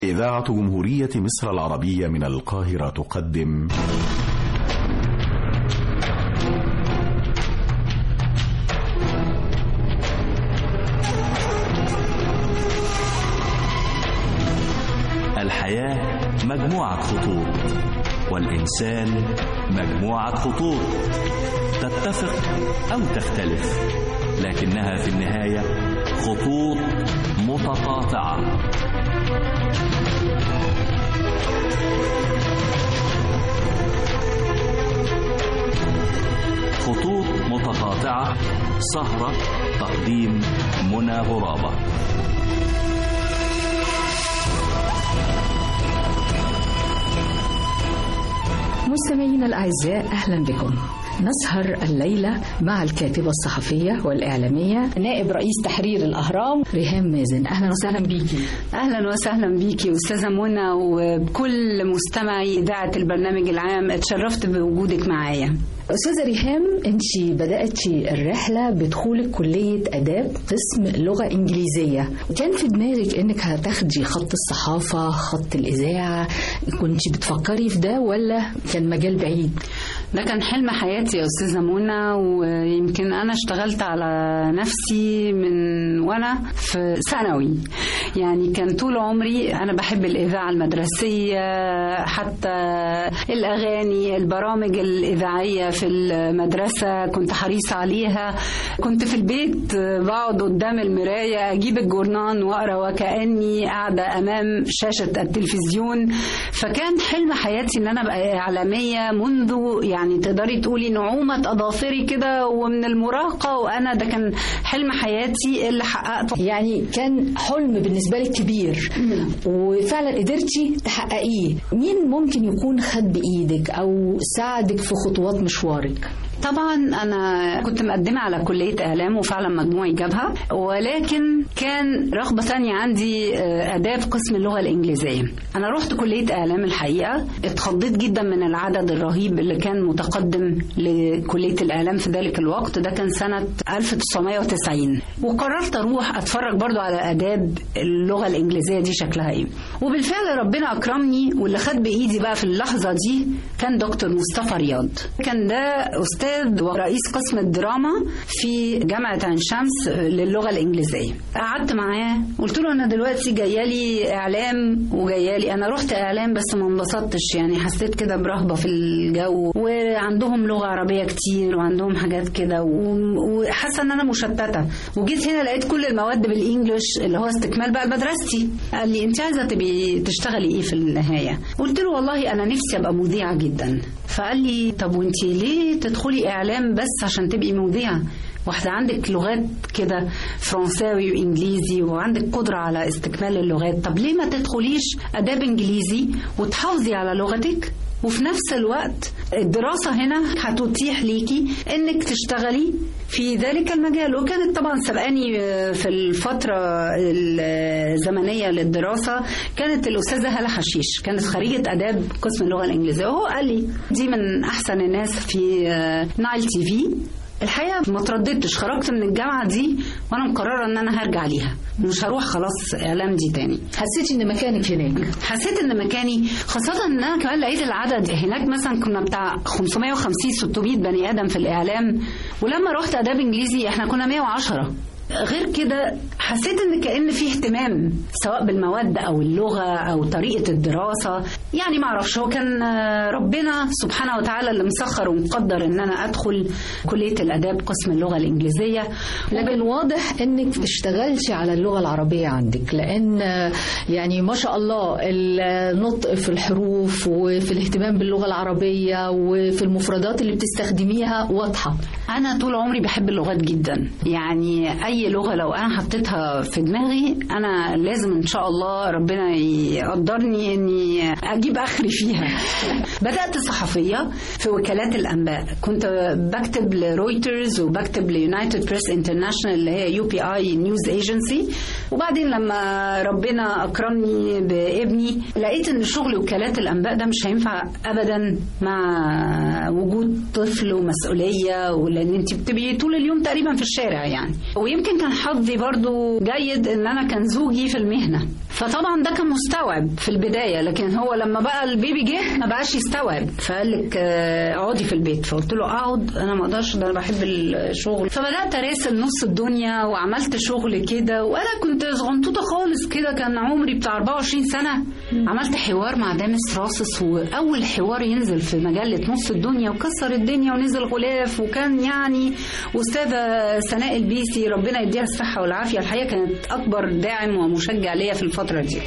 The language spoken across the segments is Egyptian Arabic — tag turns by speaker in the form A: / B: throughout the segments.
A: إذاعة جمهورية مصر العربية من القاهرة تقدم
B: الحياة مجموعة خطوط والإنسان مجموعة خطوط تتفق أو تختلف لكنها في النهاية خطوط متقاطعة خطوط متقاطعة سهرة تقديم منى غرابة
C: مستمعينا الأعزاء أهلا بكم نسهر الليلة مع الكاتبة الصحفية والإعلامية نائب رئيس تحرير الأهرام ريهام مازن أهلا وسهلا بيكي
D: اهلا وسهلا بيكي استاذه منى وبكل مستمعي اذاعه البرنامج العام اتشرفت بوجودك معايا
C: أستاذة ريهام أنت بدأت الرحلة بدخولك كلية آداب قسم لغة إنجليزية كان في دماغك إنك هتاخدي خط الصحافة خط الإذاعة كنت بتفكري في ده ولا كان مجال بعيد؟
D: ده كان حلم حياتي يا استاذه منى ويمكن انا اشتغلت على نفسي من وانا في ثانوي يعني كان طول عمري انا بحب الاذاعه المدرسيه حتى الاغاني البرامج الاذاعيه في المدرسه كنت حريصه عليها كنت في البيت بقعد قدام المرايه اجيب الجورنان واقرا وكاني قاعده امام شاشه التلفزيون فكان حلم حياتي ان انا ابقى اعلاميه منذ يعني تقدري تقولي نعومه اظافري كده ومن المراهقه وانا ده كان حلم حياتي اللي حققته
C: يعني كان حلم بالنسبة لك كبير وفعلا قدرتي تحققيه مين ممكن يكون خد بإيدك أو ساعدك في خطوات مشوارك؟
D: طبعا انا كنت مقدمه على كليه اعلام وفعلا مجموعي جابها ولكن كان رغبه ثانيه عندي اداب قسم اللغه الانجليزيه انا رحت كليه اعلام الحقيقه اتخضيت جدا من العدد الرهيب اللي كان متقدم لكليه الاعلام في ذلك الوقت ده كان سنه 1990 وقررت اروح اتفرج برضو على اداب اللغه الانجليزيه دي شكلها ايه وبالفعل ربنا اكرمني واللي خد بايدي بقى في اللحظه دي كان دكتور مصطفى رياض كان ده استاذ استاذ ورئيس قسم الدراما في جامعه عين شمس للغه الانجليزيه قعدت معاه قلت له انا دلوقتي جايه لي اعلام وجايه لي انا رحت اعلام بس ما انبسطتش يعني حسيت كده برهبه في الجو وعندهم لغه عربيه كتير وعندهم حاجات كده وحاسه ان انا مشتته وجيت هنا لقيت كل المواد بالانجلش اللي هو استكمال بقى مدرستي قال لي انت عايزه تبقي تشتغلي ايه في النهايه قلت له والله انا نفسي ابقى مذيعه جدا فقال لي طب وانت ليه تدخلي اعلام بس عشان تبقي مذيعه واحدة عندك لغات كده فرنساوي وإنجليزي وعندك قدرة على استكمال اللغات طب ليه ما تدخليش أداب إنجليزي وتحافظي على لغتك وفي نفس الوقت الدراسة هنا هتتيح ليكي انك تشتغلي في ذلك المجال وكانت طبعا سبقاني في الفترة الزمنية للدراسة كانت الأستاذة هلا حشيش كانت خريجة آداب قسم اللغة الإنجليزية وهو قال لي دي من أحسن الناس في نايل تي في الحقيقه ما ترددتش خرجت من الجامعه دي وانا مقرره ان انا هرجع ليها مش هروح خلاص اعلام دي تاني
C: حسيتي ان مكانك هناك
D: حسيت ان مكاني خاصه ان انا كمان لقيت العدد هناك مثلا كنا بتاع 550 600 بني ادم في الاعلام ولما رحت اداب انجليزي احنا كنا 110 غير كده حسيت ان كان في اهتمام سواء بالمواد او اللغه او طريقه الدراسه يعني ما اعرفش هو كان ربنا سبحانه وتعالى اللي مسخر ومقدر ان انا ادخل كليه الاداب قسم اللغه الانجليزيه
C: لكن واضح انك اشتغلتي على اللغه العربيه عندك لان يعني ما شاء الله النطق في الحروف وفي الاهتمام باللغه العربيه وفي المفردات اللي بتستخدميها واضحه
D: انا طول عمري بحب اللغات جدا يعني اي لغه لو انا حطيتها في دماغي انا لازم ان شاء الله ربنا يقدرني اني اجيب اخري فيها بدات صحفيه في وكالات الانباء كنت بكتب لرويترز وبكتب ليونايتد بريس انترناشونال اللي هي يو بي اي نيوز ايجنسي وبعدين لما ربنا اكرمني بابني لقيت ان شغل وكالات الانباء ده مش هينفع ابدا مع وجود طفل ومسؤوليه ولان انت بتبقي طول اليوم تقريبا في الشارع يعني ويمكن ولكن كان حظي برضو جيد ان انا كان زوجي في المهنه فطبعا ده كان مستوعب في البدايه لكن هو لما بقى البيبي جه ما بقاش يستوعب فقال لك آه، اقعدي في البيت فقلت له اقعد انا ما اقدرش ده انا بحب الشغل فبدات اراسل نص الدنيا وعملت شغل كده وانا كنت صغنطوطه خالص كده كان عمري بتاع 24 سنه عملت حوار مع دامس راسس واول حوار ينزل في مجله نص الدنيا وكسر الدنيا ونزل غلاف وكان يعني استاذه سناء البيسي ربنا يديها الصحه والعافيه الحقيقه كانت اكبر داعم ومشجع ليا في الفتره دي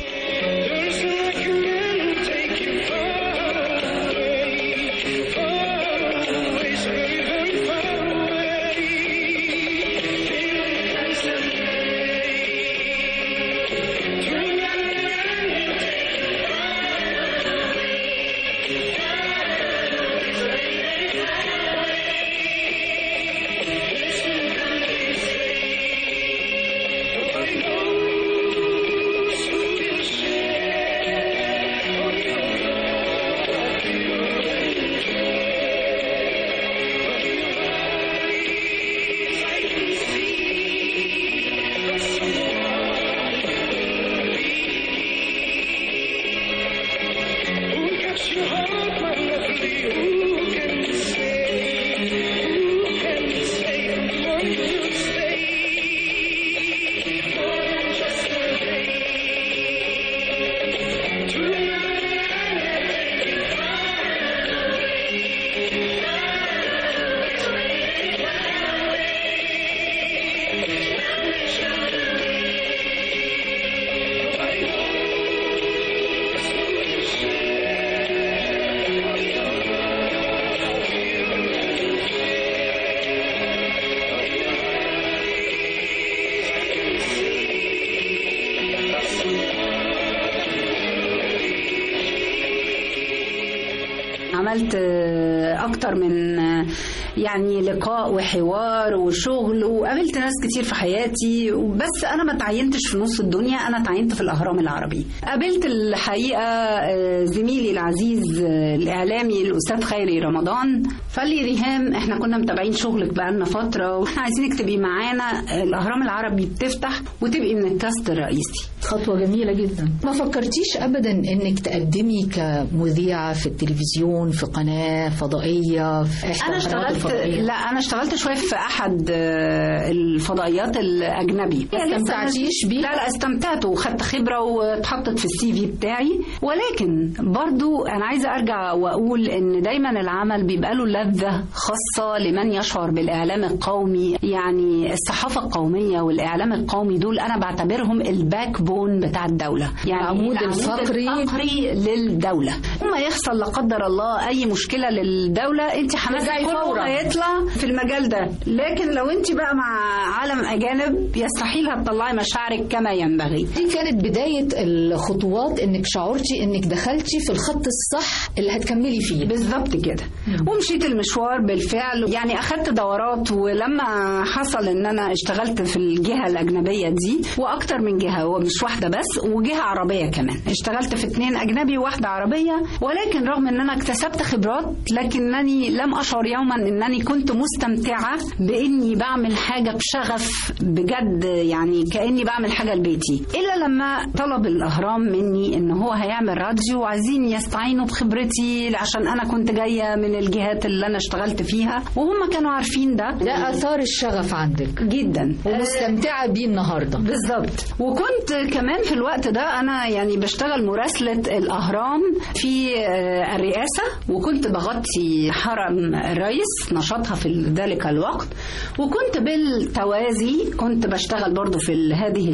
D: عملت آه، اكتر من آه، يعني لقاء وحوار وشغل وقابلت ناس كتير في حياتي بس انا ما تعينتش في نص الدنيا انا تعينت في الاهرام العربي قابلت الحقيقه آه، زميلي العزيز آه، الاعلامي الاستاذ خيري رمضان فقال لي ريهام احنا كنا متابعين شغلك بقالنا فتره واحنا عايزينك تبقي معانا الاهرام العربي بتفتح وتبقي من الكاست الرئيسي
C: خطوة جميلة جدا ما فكرتيش أبدا أنك تقدمي كمذيعة في التلفزيون في قناة فضائية في إحدى
D: انا
C: القنوات
D: اشتغلت
C: الفضائية
D: لا انا اشتغلت شويه في احد آه، الفضائيات الاجنبي
C: ما استمتعتيش بيها؟
D: لا لا استمتعت وخدت خبره واتحطت في السي في بتاعي ولكن برضو انا عايزه ارجع واقول ان دايما العمل بيبقى له لذه خاصه لمن يشعر بالاعلام القومي يعني الصحافه القوميه والاعلام القومي دول انا بعتبرهم الباك بون بتاع الدوله يعني
C: العمود الفقري.
D: الفقري للدوله وما يحصل لا قدر الله اي مشكله للدوله انت حماسك
C: ترجعي
D: كله
C: فورا.
D: هيطلع في المجال ده لكن لو انت بقى مع عالم اجانب يستحيل هتطلعي مشاعرك كما ينبغي
C: دي كانت بداية الخطوات انك شعرتي انك دخلتي في الخط الصح اللي هتكملي فيه
D: بالظبط كده ومشيت المشوار بالفعل يعني اخدت دورات ولما حصل ان انا اشتغلت في الجهه الاجنبيه دي واكتر من جهه ومش واحده بس وجهه عربيه كمان اشتغلت في اتنين اجنبي وواحده عربيه ولكن رغم ان انا اكتسبت خبرات لكنني لم اشعر يوما انني كنت مستمتعه باني بعمل حاجه بشغف بجد يعني كاني بعمل حاجه لبيتي الا لما طلب الاهرام مني ان هو هيعمل راديو وعايزين يستعينوا بخبرتي عشان انا كنت جايه من الجهات اللي انا اشتغلت فيها وهم كانوا عارفين ده
C: ده اثار الشغف عندك
D: جدا
C: ومستمتعة بيه النهاردة
D: بالظبط وكنت كمان في الوقت ده انا يعني بشتغل مراسله الاهرام في آه، الرئاسه وكنت بغطي حرم الرئيس نشاطها في ذلك الوقت وكنت بالتوازي كنت بشتغل برضو في ال- هذه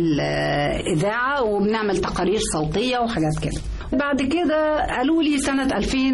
D: الاذاعه وبنعمل تقارير صوتيه وحاجات كده بعد كده قالوا لي سنة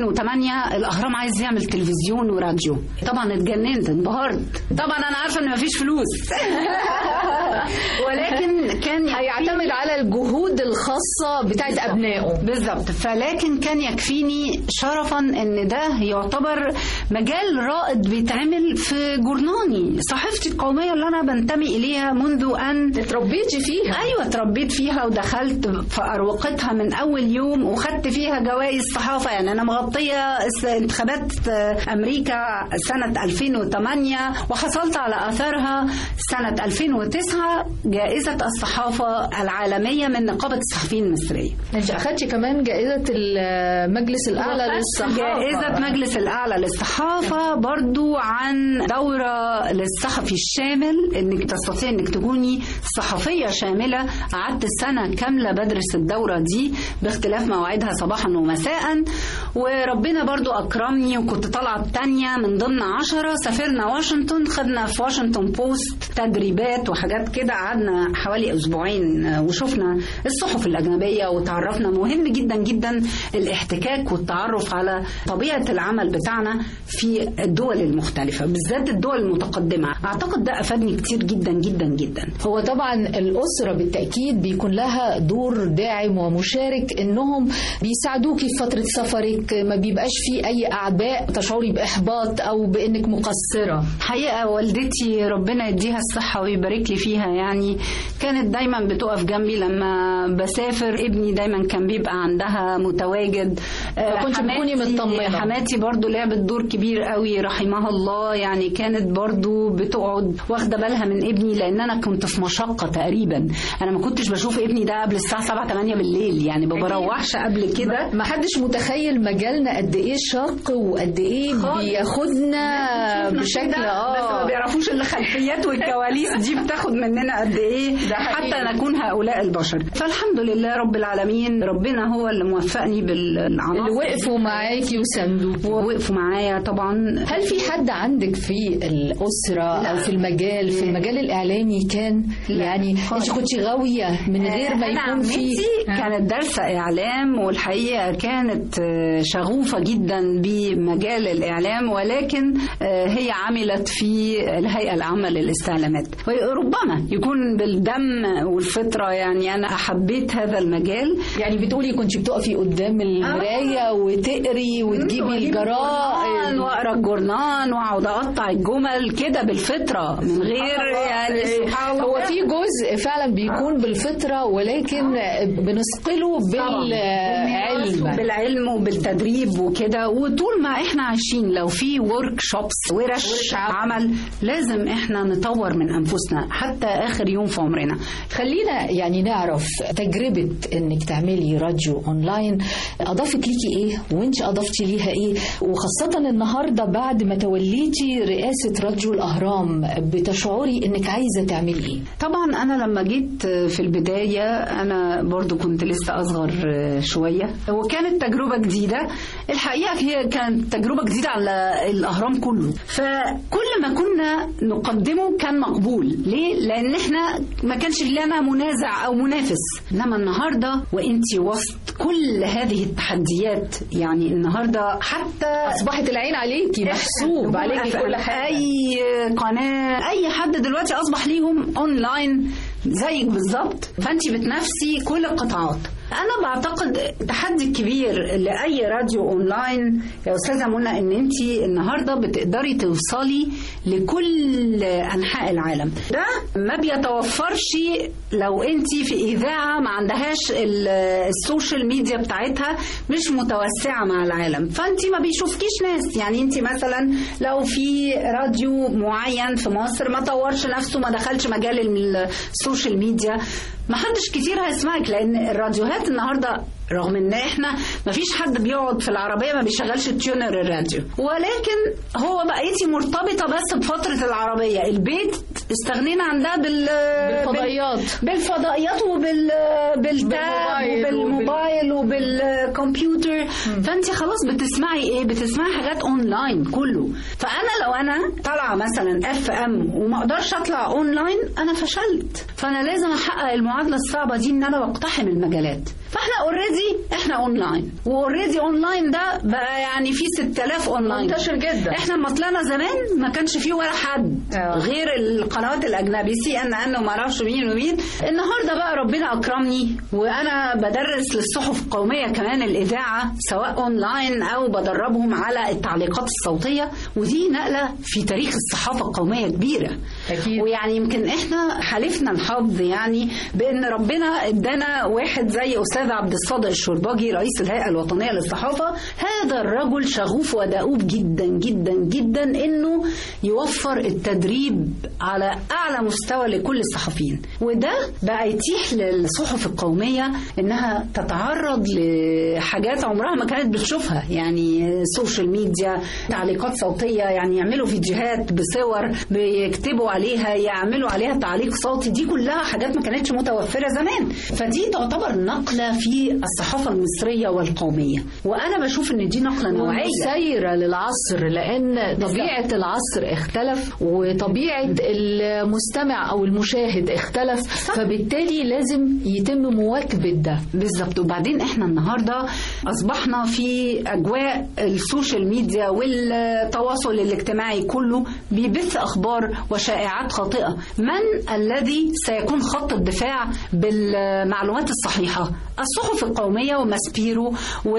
D: 2008 الأهرام عايز يعمل تلفزيون وراديو طبعا اتجننت انبهرت طبعا أنا عارفة إن مفيش فلوس ولكن كان
C: هيعتمد على الجهود الخاصة بتاعت أبنائه
D: بالظبط فلكن كان يكفيني شرفا ان ده يعتبر مجال رائد بيتعمل في جورناني صحيفتي القوميه اللي انا بنتمي اليها منذ ان
C: اتربيتي فيها
D: ايوه اتربيت فيها ودخلت في اروقتها من اول يوم وخدت فيها جوائز صحافه يعني انا مغطيه انتخابات امريكا سنه 2008 وحصلت على اثرها سنه 2009 جائزه الصحافه العالميه من نقابه الصحفيين المصريه
C: انت اخدتي كمان جائزة المجلس الأعلى للصحافة
D: جائزة مجلس الأعلى للصحافة برضو عن دورة للصحفي الشامل انك تستطيع انك تكوني صحفية شاملة قعدت سنة كاملة بدرس الدورة دي باختلاف مواعيدها صباحا ومساء وربنا برضو أكرمني وكنت طالعة التانية من ضمن عشرة سافرنا واشنطن خدنا في واشنطن بوست تدريبات وحاجات كده قعدنا حوالي أسبوعين وشفنا الصحف الأجنبية وتعرفنا مهم جدا جدا الاحتكاك والتعرف على طبيعة العمل بتاعنا في الدول المختلفة بالذات الدول المتقدمة أعتقد ده أفادني كتير جدا جدا جدا
C: هو طبعا الأسرة بالتأكيد بيكون لها دور داعم ومشارك إنهم بيساعدوكي في فترة سفرك ما بيبقاش في أي أعباء تشعري بإحباط أو بإنك مقصرة
D: حقيقة والدتي ربنا يديها الصحة ويبارك لي فيها يعني كانت دايما بتقف جنبي لما بسافر ابني دايما كان بيبقى عندها متواجد آه،
C: فكنت بتكوني
D: حماتي-
C: مطمنة.
D: حماتي برضو لعبت دور كبير قوي رحمها الله يعني كانت برضو بتقعد واخدة بالها من ابني لأن أنا كنت في مشقة تقريبا أنا ما كنتش بشوف ابني ده قبل الساعة 7 8 بالليل يعني ما بروحش قبل كده
C: ما حدش متخيل مجالنا قد ايه شاق وقد ايه
D: خالص.
C: بياخدنا
D: شفنا
C: بشكل
D: كده، بس ما
C: اه
D: بيعرفوش الخلفيات والكواليس دي بتاخد مننا قد ايه
C: حقيقي.
D: حتى نكون هؤلاء البشر فالحمد لله رب العالمين ربنا هو اللي موفقني بالعناصر
C: اللي وقفوا معاكي وساندوكي
D: ووقفوا معايا طبعا
C: هل في حد عندك في الأسرة أو في المجال في المجال الإعلامي كان
D: لا،
C: يعني
D: خالص.
C: أنت كنت غاوية من غير ما
D: أنا
C: يكون في
D: عمتي كانت دارسة إعلام والحقيقة كانت آه، شغوفة جدا بمجال الإعلام ولكن آه، هي عملت في الهيئة العامة للاستعلامات ربما يكون بالدم والفطرة يعني أنا أحبيت هذا المجال
C: يعني بتقولي كنت بتقفي قدام المراية وتقري وتجيبي
D: وأجيب الجورنان
C: الجرائد
D: واقرا الجورنان واقعد اقطع الجمل كده بالفطره من غير يعني سبحان الله
C: هو في جزء فعلا بيكون بالفطرة ولكن بنثقله بالعلم
D: بالعلم وبالتدريب وكده وطول ما احنا عايشين لو في ورك شوبس ورش
C: ورش عمل.
D: عمل لازم احنا نطور من انفسنا حتى اخر يوم في عمرنا
C: خلينا يعني نعرف تجربة انك تعملي راديو اونلاين اضافت ليكي ايه وانت اضفتي ليها ايه وخاصة النهاردة بعد ما توليتي رئاسة راديو الاهرام بتشعري انك عايزة تعملي ايه
D: طبعا انا لما جيت في البدايه انا برضو كنت لسه اصغر شويه وكانت تجربه جديده الحقيقه هي كانت تجربه جديده على الاهرام كله فكل ما كنا نقدمه كان مقبول ليه لان احنا ما كانش لنا منازع او منافس انما النهارده وانت وسط كل هذه التحديات يعني النهارده حتى
C: اصبحت العين عليكي محسوب عليكي كل حاجة
D: اي قناه اي حد دلوقتي اصبح ليهم اونلاين زيك بالظبط فانت بتنافسي كل القطاعات انا بعتقد التحدي الكبير لاي راديو اونلاين يا استاذه منى ان انت النهارده بتقدري توصلي لكل انحاء العالم ده ما بيتوفرش لو انت في اذاعه ما عندهاش ال- السوشيال ميديا بتاعتها مش متوسعه مع العالم فانت ما بيشوفكيش ناس يعني انت مثلا لو في راديو معين في مصر ما طورش نفسه ما دخلش مجال ال- السوشيال ميديا ما حدش كتير هيسمعك لان الراديوهات النهارده رغم ان احنا ما فيش حد بيقعد في العربيه ما بيشغلش تيونر الراديو ولكن هو بقيتي مرتبطه بس بفتره العربيه البيت استغنينا عن ده بال
C: بالفضائيات.
D: بالفضائيات وبال بالتاب
C: بالموبايل
D: وبالموبايل وبالكمبيوتر فانت خلاص بتسمعي ايه بتسمعي حاجات اونلاين كله فانا لو انا طالعه مثلا اف ام وما اقدرش اطلع اونلاين انا فشلت فانا لازم احقق المعادله الصعبه دي ان انا بقتحم المجالات فاحنا اوريدي احنا اونلاين واوريدي اونلاين ده بقى يعني في 6000 اونلاين
C: منتشر جدا.
D: احنا لما طلعنا زمان ما كانش فيه ولا حد
C: آه.
D: غير الق- القنوات الاجنبي سي ان ان وما اعرفش مين ومين النهارده بقى ربنا اكرمني وانا بدرس للصحف القوميه كمان الاذاعه سواء اونلاين او بدربهم على التعليقات الصوتيه ودي نقله في تاريخ الصحافه القوميه كبيره
C: أكيد.
D: ويعني يمكن احنا حالفنا الحظ يعني بان ربنا ادانا واحد زي استاذ عبد الصادق الشرباجي رئيس الهيئه الوطنيه للصحافه هذا الرجل شغوف ودؤوب جدا جدا جدا انه يوفر التدريب على اعلى مستوى لكل الصحفيين وده بقى يتيح للصحف القوميه انها تتعرض لحاجات عمرها ما كانت بتشوفها يعني سوشيال ميديا تعليقات صوتيه يعني يعملوا فيديوهات بصور بيكتبوا عليها يعملوا عليها تعليق صوتي دي كلها حاجات ما كانتش متوفره زمان فدي تعتبر نقله في الصحافه المصريه والقوميه وانا بشوف ان دي نقله نوعيه
C: سايرة للعصر لأن طبيعة العصر اختلف وطبيعة المستمع أو المشاهد اختلف فبالتالي لازم يتم مواكبة ده
D: بالظبط وبعدين احنا النهارده اصبحنا في اجواء السوشيال ميديا والتواصل الاجتماعي كله بيبث اخبار وشائعات خاطئه من الذي سيكون خط الدفاع بالمعلومات الصحيحه الصحف القوميه وماسبيرو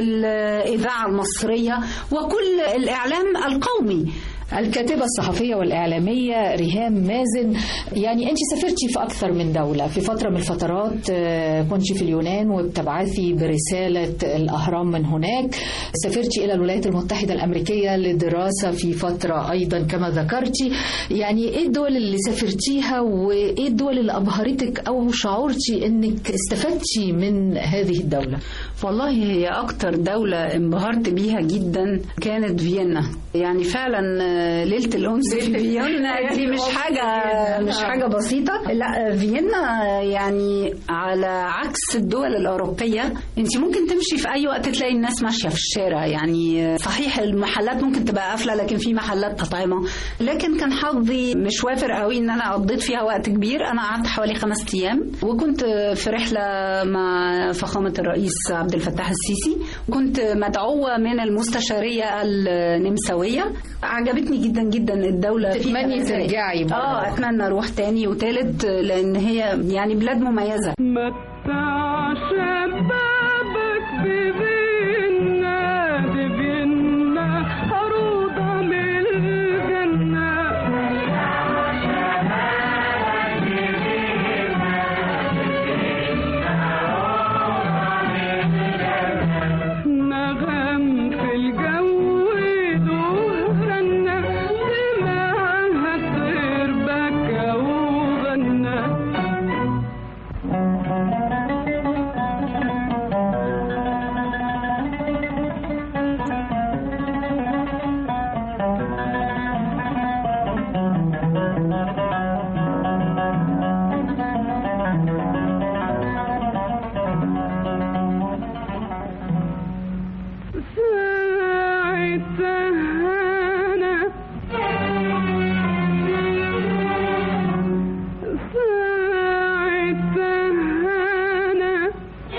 D: والاذاعه المصريه وكل الاعلام القومي
C: الكاتبة الصحفية والإعلامية ريهام مازن يعني أنت سافرتي في أكثر من دولة في فترة من الفترات آه، كنت في اليونان وبتبعثي برسالة الأهرام من هناك سافرتي إلى الولايات المتحدة الأمريكية لدراسة في فترة أيضا كما ذكرتي يعني إيه الدول اللي سافرتيها وإيه الدول اللي أبهرتك أو شعرتي أنك استفدتي من هذه الدولة
D: والله هي أكتر دولة انبهرت بيها جدا كانت فيينا يعني فعلا آه، ليلة الأنس في فيينا دي مش حاجة مش حاجة بسيطة لا فيينا يعني على عكس الدول الأوروبية أنت ممكن تمشي في أي وقت تلاقي الناس ماشية في الشارع يعني صحيح المحلات ممكن تبقى قافلة لكن في محلات أطعمة لكن كان حظي مش وافر قوي إن أنا قضيت فيها وقت كبير أنا قعدت حوالي خمس أيام وكنت في رحلة مع فخامة الرئيس عبد الفتاح السيسي كنت مدعوة من المستشارية النمساوية عجبتني جدا جدا الدولة فيها
C: تتمني
D: إزاي.
C: ترجعي مرة.
D: اه اتمنى اروح تاني وتالت لان هي يعني بلاد مميزة
E: متع شبابك بفينا دي فينا عروضة من الجنة نغم في الجو دهرنا سمعها الطير بكى وغنى ساعتها ساعتها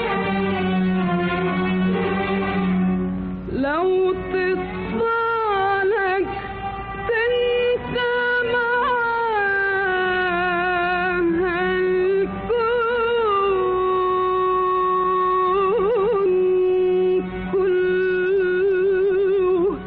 E: لو تصالك تنسى معاها الكون كله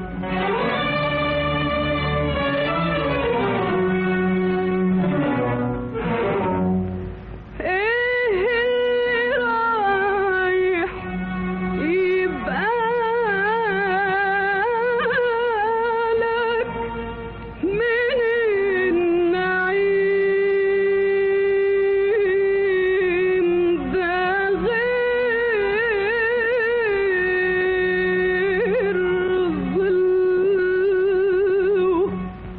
E: ايه اللي رايح يبقى لك من النعيم ده غير ظله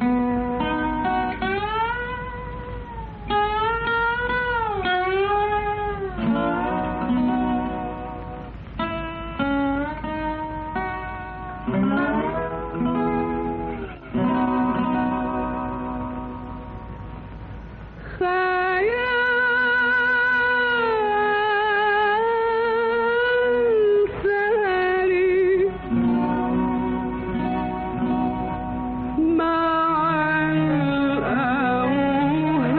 E: خيال ساري مع الأوهام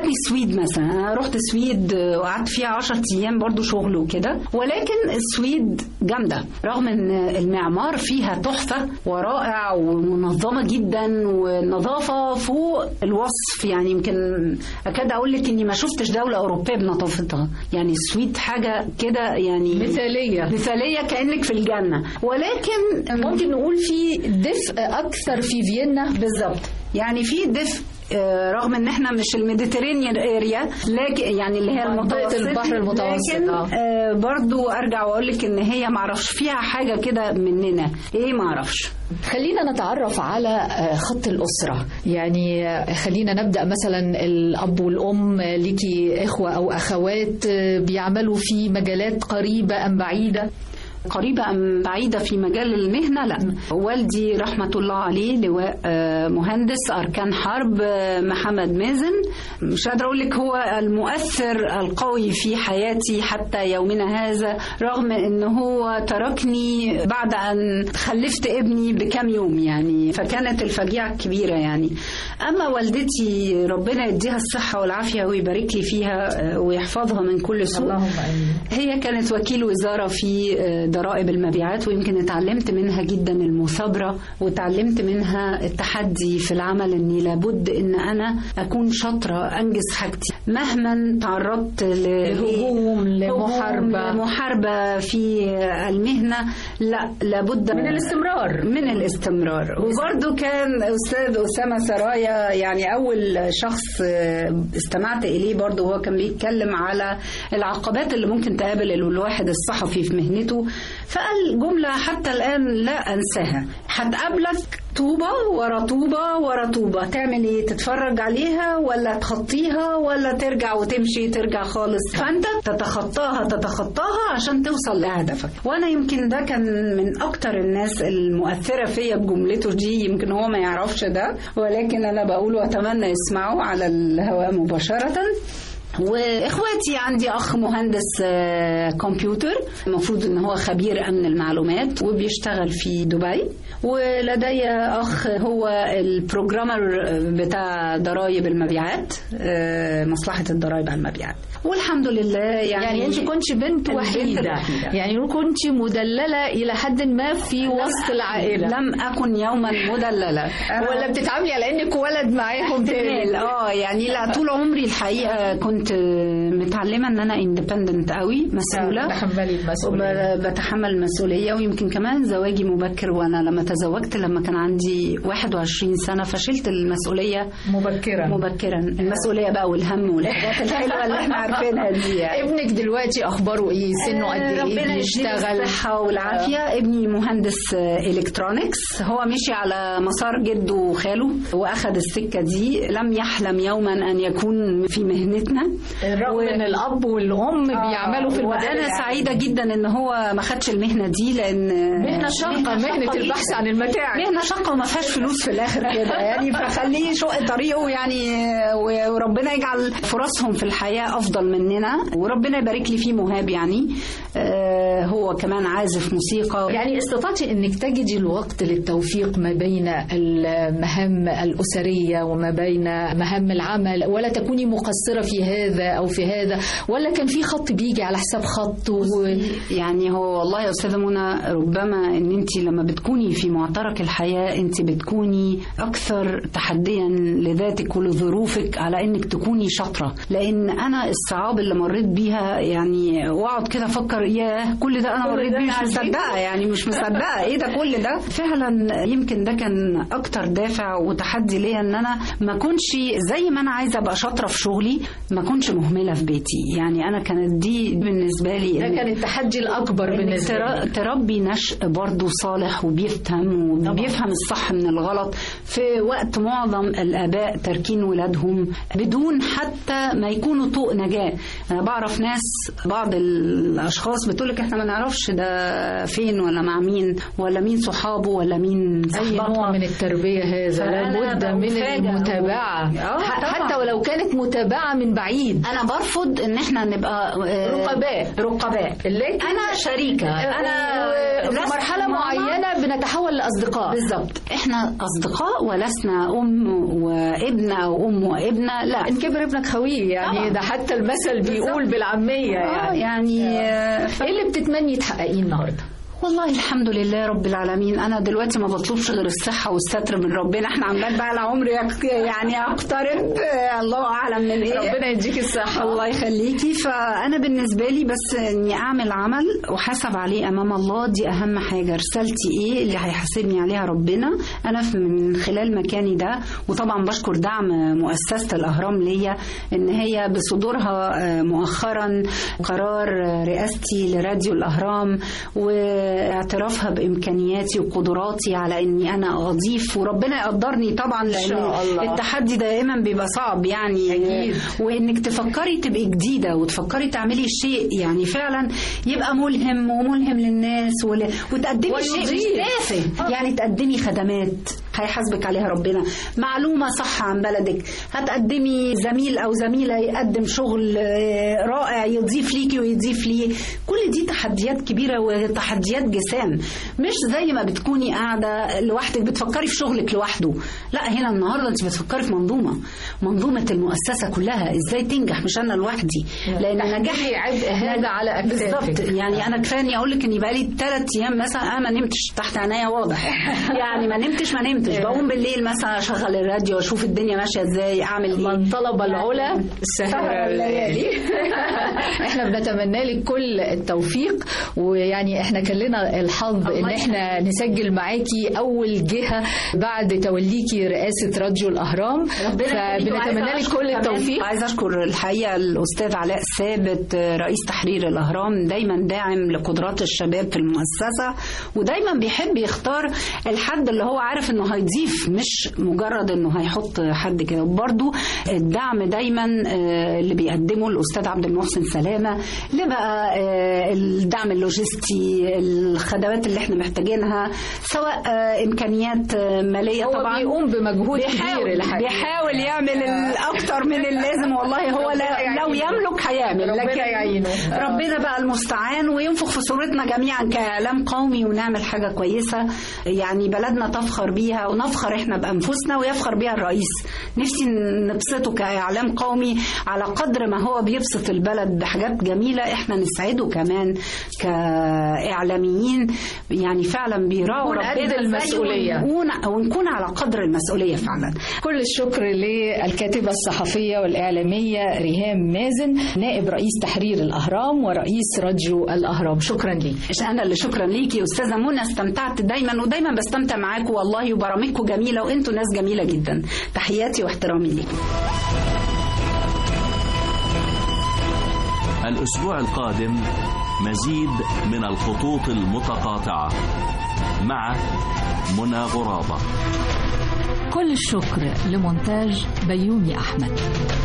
D: جاتني السويد مثلا انا رحت السويد وقعدت فيها 10 ايام برضو شغل وكده ولكن السويد جامده رغم ان المعمار فيها تحفه ورائع ومنظمه جدا والنظافه فوق الوصف يعني يمكن اكاد اقول لك اني ما شفتش دوله اوروبيه بنظافتها يعني السويد حاجه كده يعني
C: مثالية
D: مثاليه كانك في الجنه ولكن
C: ممكن نقول في دفء أكثر في فيينا
D: بالظبط يعني في دفء آه، رغم ان احنا مش الميديترينيان اريا لكن يعني اللي هي
C: منطقة
D: المتوسط
C: البحر المتوسط،
D: لكن
C: آه.
D: آه، برضو ارجع واقول لك ان هي معرفش فيها حاجه كده مننا ايه معرفش
C: خلينا نتعرف على آه، خط الأسرة يعني آه، خلينا نبدأ مثلا الأب والأم آه، ليكي إخوة أو أخوات آه، بيعملوا في مجالات قريبة أم بعيدة
D: قريبة أم بعيدة في مجال المهنة لا والدي رحمة الله عليه لواء آه، مهندس أركان حرب آه، محمد مازن مش قادرة أقول لك هو المؤثر القوي في حياتي حتى يومنا هذا رغم أنه هو تركني بعد أن خلفت ابني بكام يوم يعني فكانت الفجيعة كبيرة يعني أما والدتي ربنا يديها الصحة والعافية ويبارك لي فيها آه، ويحفظها من كل سوء هي كانت وكيل وزارة في آه، ضرائب المبيعات ويمكن اتعلمت منها جدا المثابرة وتعلمت منها التحدي في العمل اني لابد ان انا اكون شاطرة انجز حاجتي مهما تعرضت ل-
C: لهجوم، لمحاربة.
D: محاربة في المهنة لا لابد
C: من الاستمرار.
D: من الاستمرار وبرضو كان أستاذ أسامة سرايا يعني أول شخص آه، استمعت إليه برضو هو كان بيتكلم على العقبات اللي ممكن تقابل الواحد الصحفي في مهنته فقال جملة حتى الآن لا أنساها هتقابلك طوبة ورا طوبة ورا طوبة تعمل ايه تتفرج عليها ولا تخطيها ولا ترجع وتمشي ترجع خالص فانت تتخطاها تتخطاها عشان توصل لهدفك وانا يمكن ده كان من اكتر الناس المؤثرة فيا بجملته دي يمكن هو ما يعرفش ده ولكن انا بقول واتمنى يسمعه على الهواء مباشرة واخواتي عندي اخ مهندس آه، كمبيوتر المفروض ان هو خبير امن المعلومات وبيشتغل في دبي ولدي اخ هو البروجرامر بتاع ضرائب المبيعات آه، مصلحه الضرائب على المبيعات والحمد لله يعني
C: يعني انت كنت بنت
D: البنت
C: وحيدة
D: الوحيدة.
C: يعني كنت مدللة إلى حد ما في وسط العائلة
D: لم اكن يوما مدلله أنا-
C: ولا بتتعاملي على انك ولد معاهم
D: احتمال
C: تاني
D: اه يعني لا طول عمري الحقيقه كنت متعلمه ان انا اندبندنت قوي مسؤوله
C: تحملي المسؤولية
D: وبتحمل المسؤولية ويمكن كمان زواجي مبكر وأنا لما تزوجت لما كان عندي 21 سنة فشلت المسؤولية
C: مبكرا
D: مبكرا المسؤولية بقى والهم والحاجات الحلوة اللي احنا عارفينها دي يعني.
C: ابنك دلوقتي اخباره ايه سنه قد ايه
D: ربنا يديله
C: بيشتغل
D: الصحة والعافية ابني مهندس الكترونكس هو مشي على مسار جده وخاله واخد السكة دي لم يحلم يوما ان يكون في مهنتنا
C: رغم
D: و-
C: ان الاب والام بيعملوا في المجال
D: وانا
C: العام.
D: سعيده جدا ان هو ما خدش المهنه دي لان
C: مهنه شاقه مهنه
D: شاقة
C: البحث
D: جداً.
C: عن المتاع
D: مهنه شاقه وما فيهاش فلوس في الاخر كده يعني فخليه شق طريقه يعني و- وربنا يجعل فرصهم في الحياه افضل مننا وربنا يبارك لي فيه مهاب يعني آه، هو كمان عازف موسيقى
C: يعني استطعتي انك تجدي الوقت للتوفيق ما بين المهام الاسريه وما بين مهام العمل ولا تكوني مقصره في هذا او في هذا ولا كان في خط بيجي على حساب خط و...
D: يعني هو والله يا استاذه منى ربما ان انت لما بتكوني في معترك الحياه انت بتكوني اكثر تحديا لذاتك ولظروفك على انك تكوني شاطره لان انا الصعاب اللي مريت بيها يعني واقعد كده افكر ياه كل ده انا
C: كل
D: مريت
C: ده
D: بيه مش
C: عديت.
D: مصدقه يعني مش مصدقه ايه ده كل ده فعلا يمكن ده كان اكتر دافع وتحدي ليا ان انا ما كنش زي ما انا عايزه ابقى شاطره في شغلي ما كنش مهمله في بيتي يعني انا كانت دي بالنسبه لي
C: ده
D: إن-
C: كان التحدي الاكبر
D: إنك
C: بالنسبه
D: تر-
C: لي
D: تربي نشء برضه صالح وبيفهم وبيفهم الصح من الغلط في وقت معظم الآباء تاركين ولادهم بدون حتى ما يكونوا طوق نجاة أنا بعرف ناس بعض الأشخاص بتقولك إحنا ما نعرفش ده فين ولا مع مين ولا مين صحابه ولا مين
C: اي
D: صحباتها
C: نوع من التربيه هذا
D: فأنا
C: لابد من
D: بفاجأ.
C: المتابعه
D: آه،
C: ح-
D: طبعاً.
C: حتى ولو كانت متابعه من بعيد
D: انا برفض المفروض ان احنا نبقى آه،
C: رقباء.
D: رقباء
C: لكن
D: انا شريكه انا
C: و- في
D: لست
C: مرحلة
D: ماما.
C: معينة بنتحول لأصدقاء
D: بالظبط احنا اصدقاء ولسنا ام وابن او ام وابنه لا
C: إن كبر ابنك خويه يعني
D: طبعا.
C: ده حتى المثل بيقول
D: بالظبط.
C: بالعامية
D: آه،
C: يعني
D: يعني آه، ف-
C: إيه اللي بتتمني تحققيه النهاردة؟
D: والله الحمد لله رب العالمين انا دلوقتي ما بطلبش غير الصحه والستر من ربنا احنا عمال بقى العمر يك- يعني يقترب آه، الله اعلم من ايه
C: ربنا يديك الصحة
D: الله يخليكي فانا بالنسبه لي بس اني اعمل عمل واحاسب عليه امام الله دي اهم حاجه رسالتي ايه اللي هيحاسبني عليها ربنا انا في- من خلال مكاني ده وطبعا بشكر دعم مؤسسه الاهرام ليا ان هي بصدورها آه، مؤخرا قرار آه، رئاستي لراديو الاهرام واعترافها بامكانياتي وقدراتي على اني انا اضيف وربنا يقدرني طبعا لان
C: شاء الله.
D: التحدي دايما بيبقى صعب يعني
C: أكيد.
D: وانك تفكري تبقي جديده وتفكري تعملي شيء يعني فعلا يبقى ملهم وملهم للناس ول... وتقدمي شيء مش
C: ويضيف.
D: تافه يعني تقدمي خدمات هيحاسبك عليها ربنا معلومه صح عن بلدك هتقدمي زميل او زميله يقدم شغل آه، رائع يضيف ليكي ويضيف ليه كل دي تحديات كبيره وتحديات جسام مش زي ما بتكوني قاعده لوحدك بتفكري في شغلك لوحده لا هنا النهارده انت بتفكري في منظومه منظومه المؤسسه كلها ازاي تنجح مش انا لوحدي لان نجاح
C: تحملي عبء هذا على أكتافك.
D: بالظبط يعني انا كفايه اني اقول لك اني بقالي ثلاث ايام مثلا انا ما نمتش تحت عينيا واضح يعني ما نمتش ما نمتش بقوم بالليل مثلا اشغل الراديو اشوف الدنيا ماشيه ازاي اعمل ايه
C: من طلب العلا
D: سهر
C: سهر الليالي احنا بنتمنى لك كل التوفيق ويعني احنا كان لنا الحظ ان
D: الله
C: احنا نسجل معاكي اول جهه بعد توليكي رئاسه راديو الاهرام فبنتمنى لك كل التوفيق
D: عايزه اشكر الحقيقه الاستاذ علاء ثابت رئيس تحرير الاهرام دايما داعم لقدرات الشباب في المؤسسه ودايما بيحب يختار الحد اللي هو عارف انه هيضيف مش مجرد انه هيحط حد كده وبرده الدعم دايما آه، اللي بيقدمه الاستاذ عبد المحسن سلامه اللي بقى آه، الدعم اللوجستي الخدمات اللي احنا محتاجينها سواء آه، امكانيات آه، ماليه
C: هو
D: طبعا
C: بيقوم بمجهود كبير
D: بيحاول
C: الحقيقه
D: بيحاول يعمل الاكتر من اللازم والله هو لا لو يملك هيعمل
C: ربنا
D: لكن
C: يعينه.
D: ربنا بقى المستعان وينفخ في صورتنا جميعا كاعلام قومي ونعمل حاجه كويسه يعني بلدنا تفخر بيها ونفخر احنا بانفسنا ويفخر بيها الرئيس نفسي نبسطه كاعلام قومي على قدر ما هو بيبسط البلد بحاجات جميله احنا نسعده كمان كاعلاميين يعني فعلا بيراعوا
C: نكون قد
D: ربنا زي
C: المسؤولية.
D: ونكون- ونكون على قدر المسؤوليه فعلا
C: كل الشكر للكاتبة الصحفية والإعلامية ريهام مازن نائب رئيس تحرير الأهرام ورئيس راديو الأهرام شكرا لي
D: مش انا اللي شكرا ليكي يا استاذه منى استمتعت دايما ودايما بستمتع معاكم والله وبرامجكم جميله وانتوا ناس جميله جدا تحياتي واحترامي ليكم
B: الأسبوع القادم مزيد من الخطوط المتقاطعة مع منى غرابة
F: كل الشكر لمونتاج بيومي أحمد